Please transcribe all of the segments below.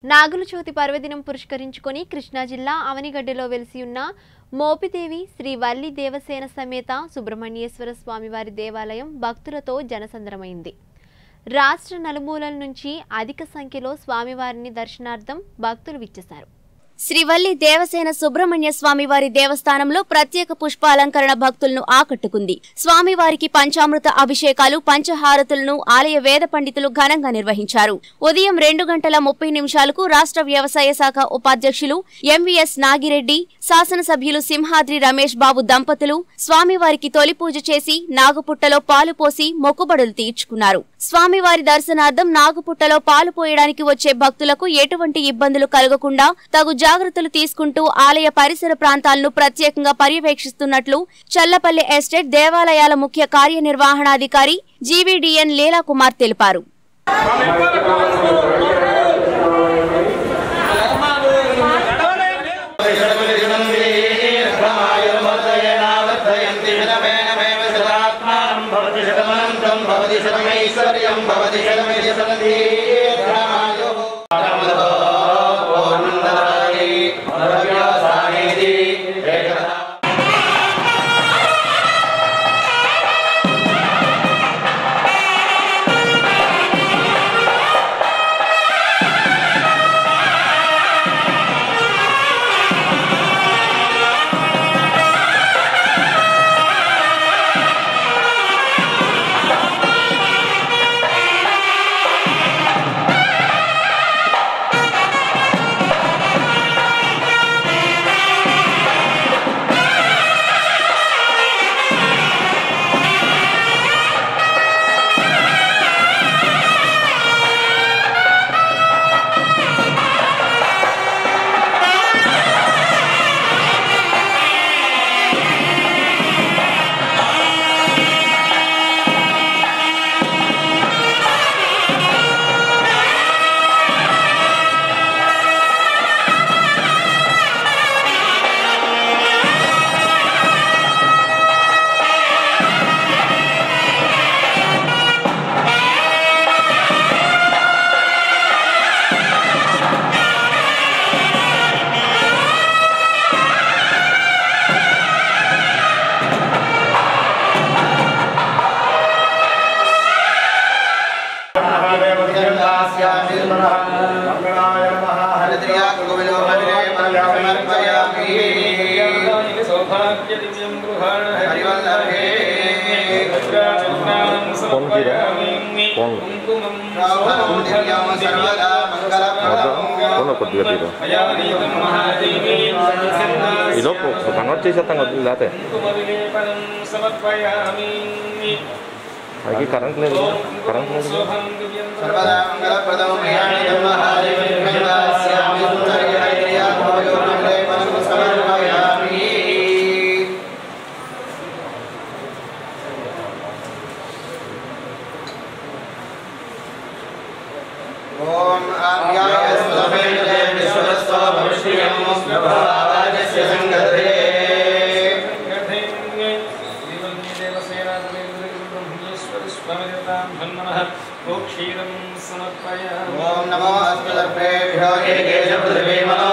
నాగుల చవితి పర్వదినం పురస్కరించుకొని కృష్ణా జిల్లా అవనిగడ్డలో వెలిసి ఉన్న మోపిదేవి శ్రీ వల్లి దేవసేన సమేత సుబ్రహ్మణ్యేశ్వర స్వామివారి దేవాలయం భక్తులతో జనసంద్రమైంది రాష్ట్ర నలుమూలల నుంచి అధిక సంఖ్యలో స్వామివారిని దర్శనార్థం భక్తులు విచ్చేశారు శ్రీవల్లి దేవసేన సుబ్రహ్మణ్య స్వామి వారి దేవస్థానంలో ప్రత్యేక పుష్పాలంకరణ భక్తులను ఆకట్టుకుంది స్వామివారికి పంచామృత అభిషేకాలు పంచహారతులను ఆలయ వేద పండితులు ఘనంగా నిర్వహించారు ఉదయం రెండు గంటల ముప్పై నిమిషాలకు రాష్ట్ర వ్యవసాయ శాఖ ఉపాధ్యక్షులు ఎంవీఎస్ నాగిరెడ్డి శాసనసభ్యులు సింహాద్రి రమేష్ బాబు దంపతులు స్వామివారికి తొలి పూజ చేసి నాగుపుట్టలో పాలు పోసి మొక్కుబడులు తీర్చుకున్నారు స్వామివారి దర్శనార్థం నాగుపుట్టలో పాలు పోయడానికి వచ్చే భక్తులకు ఎటువంటి ఇబ్బందులు కలగకుండా తగు జాగ్రత్తలు తీసుకుంటూ ఆలయ పరిసర ప్రాంతాలను ప్రత్యేకంగా పర్యవేక్షిస్తున్నట్లు చల్లపల్లి ఎస్టేట్ దేవాలయాల ముఖ్య కార్యనిర్వహణాధికారి జీవీడీఎన్ లీలాకుమార్ తెలిపారు భవతి శతమైశ్వర్యం భవతి శతమితి సన్నిధి ఫోన్ కొద్దిగా తీరు ఈలోపు కన్వర్ట్ చేసేస్తాం కదా లేకపోతే అది కరెంట్ లేదు కరెంట్ లేదు సర్వదా మంగళప్రదం ప్రియాణి జన్మహాదేవి సుందర్యా భవయో మంగళే పరం సమర్పయామి ఓం ఆర్యాయ స్వమేతే విశ్వస్వ భవిష్యం ప్రభావాజస్య సంగతే ఓం నమో అస్మదర్భేభ్యో ఏకేశ పృథివీ మనో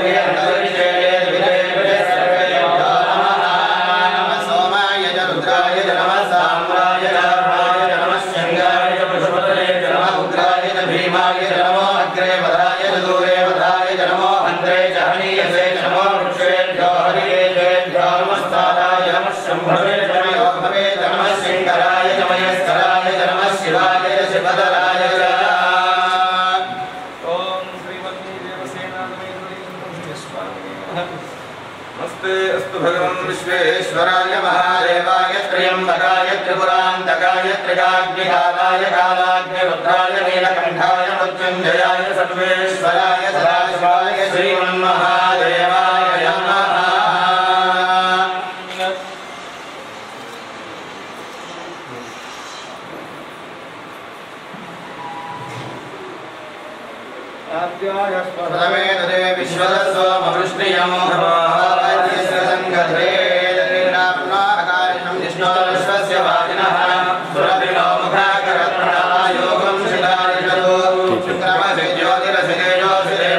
సోమాయ చ రుద్రాయ చ నమ సామ్రాయ చ రాయ చ నమ శంగాయ చ పశుపతయే చ నమ ఉగ్రాయ చ భీమాయ చ నమో అగ్రే వదాయ చ దూరే వదాయ చ నమో హంత్రే చ హనీయసే చ నమో వృక్షేభ్యో హరికేభ్యో నమస్తారాయ నమ శంభవే చ నమో భవే చ నమ శంకరాయ చ మయస్కరాయ చ నమ శివాయ చ శివదరాయ చ नमस्ते अस्तु भगवन् विश्वेश्वराय महादेवाय त्र्यम्बकाय त्रिपुरान्तकाय त्रिकाग्निकालाय कालाग्निरुद्राय नीलकण्ठाय मृत्युञ्जयाय सर्वेश्वराय सदाशिवाय श्रीमन्महादेवाय नमः प्रथमे तदे विश्वदस्वमवृष्णियं भवाद्यस्य सङ्गते तदेनाप्नाकारिणं विष्णोर्विश्वस्य वाजिनः सुरभिनो मुखाकरत्रणा योगं शिलारिषतो शुक्रमसि ज्योतिरसि तेजोसि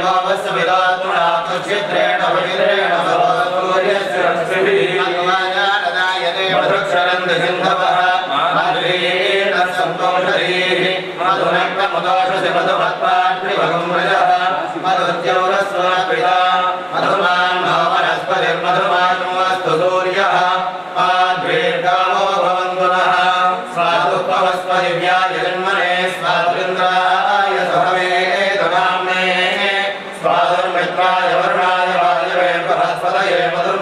स्वादुर्मित्राय वरुणाय वायवे बृहस्पतये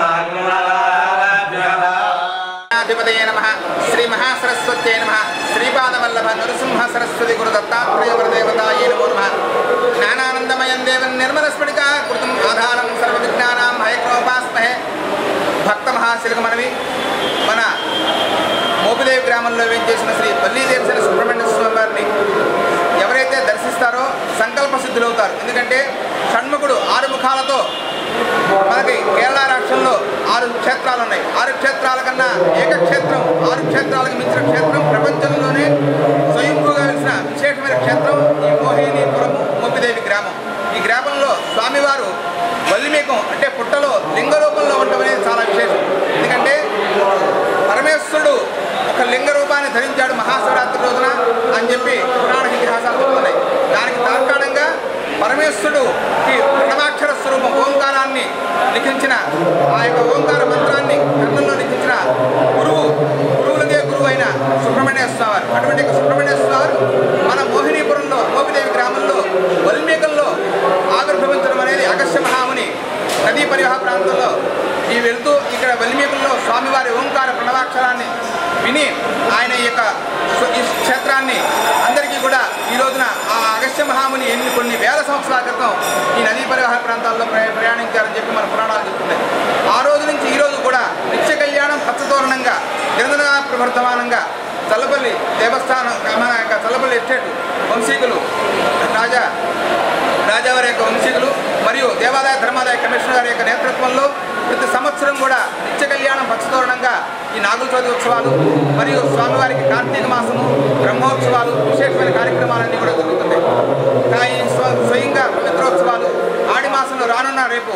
मधुर्नाग्नाभ्यः అధిపతయ నమ శ్రీ మహాసరస్వత్యై నమ శ్రీపాదవల్లభ నరసింహ సరస్వతి గురు దత్తాత్రేయ దేవతాయే నమో నమ జ్ఞానానందమయం దేవం నిర్మలస్ఫటికా కృతం ఆధారం సర్వ విజ్ఞానాం హయక్రోపాస్మహే భక్త మహాశిలక మనవి మన మోపిదేవి గ్రామంలో వేంచేసిన శ్రీ పల్లీదేవసేన సుబ్రహ్మణ్య స్వామి వారిని ఎవరైతే దర్శిస్తారో సంకల్ప సిద్ధులవుతారు ఎందుకంటే షణ్ముఖుడు ఆరు ముఖాలతో మనకి కేరళ రాష్ట్రంలో ఆరు క్షేత్రాలు ఉన్నాయి ఆరు క్షేత్రాల కన్నా ఏకక్షేత్రం ఆరు క్షేత్రాలకు మించిన క్షేత్రం ప్రపంచంలోనే స్వయంభూగా వెలిసిన విశేషమైన క్షేత్రం ఈ మోహినీపురము మోపిదేవి గ్రామం ఈ గ్రామంలో స్వామివారు వల్లిమేకం అంటే పుట్టలో లింగ రూపంలో ఉండడం అనేది చాలా విశేషం ఎందుకంటే పరమేశ్వరుడు ఒక లింగ రూపాన్ని ధరించాడు మహాశివరాత్రి రోజున అని చెప్పి పురాణ ఇతిహాసాలు చెప్తున్నాయి దానికి తార్కాణంగా పరమేశ్వరుడు ఈ ప్రణవాక్షర స్వరూపం ఓంకారాన్ని లిఖించిన ఆ యొక్క ఓంకార మంత్రాన్ని కర్ణంలో లిఖించిన గురువు గురువులకే గురువు అయిన సుబ్రహ్మణ్య స్వామి వారు. అటువంటి యొక్క సుబ్రహ్మణ్య స్వామి వారు మన మోహినీపురంలో మోపిదేవి గ్రామంలో వల్మీకంలో ఆవిర్భవించడం అనేది అగస్య మహాముని నదీ పరివాహ ప్రాంతంలో ఈ వెళ్తూ ఇక్కడ వల్మీకుల్లో స్వామివారి ఓంకార ప్రణవాక్షరాన్ని విని ఆయన ఈ యొక్క స్వ- ఈ క్షేత్రాన్ని అందరికీ కూడా ఈ రోజున ఆ అగస్త్య మహాముని ఎన్ని కొన్ని వేల సంవత్సరాల క్రితం ఈ నదీ పరివాహ ప్రాంతాల్లో ప్రయా- ప్రయాణించారని చెప్పి మన పురాణాలు చెప్తున్నాయి ఆ రోజు నుంచి ఈ రోజు కూడా నిత్య కళ్యాణం పచ్చతోరణంగా గిరిజన ప్రవర్తమానంగా చల్లపల్లి దేవస్థానం మన యొక్క చల్లపల్లి ఎస్టేట్ వంశీకులు రాజా రాజావారి యొక్క వంశీకులు మరియు దేవాదాయ ధర్మాదాయ కమిషనర్ గారి యొక్క నేతృత్వంలో ప్రతి సంవత్సరం కూడా నిత్య కళ్యాణం పచ్చతోరణంగా ఈ నాగుల చవితి ఉత్సవాలు మరియు స్వామివారికి కార్తీక మాసము బ్రహ్మోత్సవాలు విశేషమైన కార్యక్రమాలన్నీ కూడా జరుగుతున్నాయి ఇంకా ఈ స్వ- స్వయంగా పవిత్రోత్సవాలు ఆడి మాసంలో రానున్న రేపు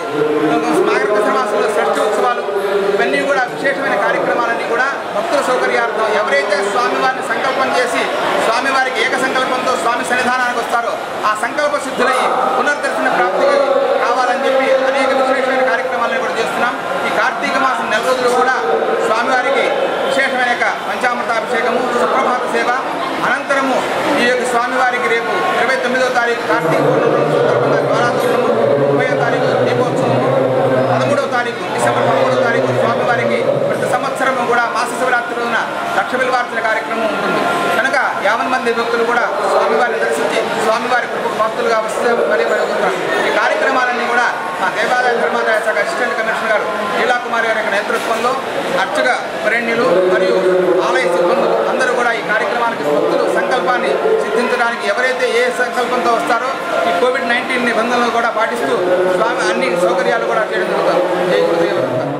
మాఘ మాసంలో షష్ఠి ఉత్సవాలు ఇవన్నీ కూడా విశేషమైన కార్యక్రమాలన్నీ కూడా భక్తుల సౌకర్యార్థం ఎవరైతే స్వామివారిని సంకల్పం చేసి స్వామివారికి ఏక సంకల్పంతో స్వామి సన్నిధానానికి వస్తారో ఆ సంకల్ప సిద్ధులై పునర్దర్శన ప్రాప్తికి కావాలని చెప్పి అనేక విశేషమైన కార్యక్రమాలను కూడా చేస్తున్నాం ఈ కార్తీక మాసం నెల రోజులు కూడా స్వామివారికి విశేషమైన యొక్క పంచామృతాభిషేకము సుప్రభాత సేవ అనంతరము ఈ యొక్క స్వామివారికి రేపు ఇరవై తొమ్మిదో తారీఖు కార్తీక పౌర్ణమి సందర్భంగా ద్వారాతోరణము ముప్పై తారీఖు దీపోత్సవము పదమూడవ తారీఖు డిసెంబర్ పదమూడవ తారీఖు స్వామివారికి ప్రతి సంవత్సరం కూడా మాస శివరాత్రి రోజున లక్ష బిల్వార్చన కార్యక్రమం ఉంటుంది కనుక యావన్ మంది భక్తులు కూడా స్వామివారిని దర్శించి స్వామివారి కృపకు భక్తులుగా వస్తే మరీ పడుకుంటారు ఈ కార్యక్రమాలన్నీ కూడా మా దేవాదాయ ధర్మాదాయ శాఖ అసిస్టెంట్ కమిషనర్ గారు లీలా కుమార్ గారి యొక్క నేతృత్వంలో అర్చక వరేణ్యులు మరియు ఆలయ సిబ్బందులు అందరూ కూడా ఈ కార్యక్రమానికి భక్తులు సంకల్పాన్ని సిద్ధించడానికి ఎవరైతే ఏ సంకల్పంతో వస్తారో ఈ కోవిడ్ నైన్టీన్ నిబంధనలు కూడా పాటిస్తూ స్వామి అన్ని సౌకర్యాలు కూడా చేయడం జరుగుతుంది జై గురుదేవ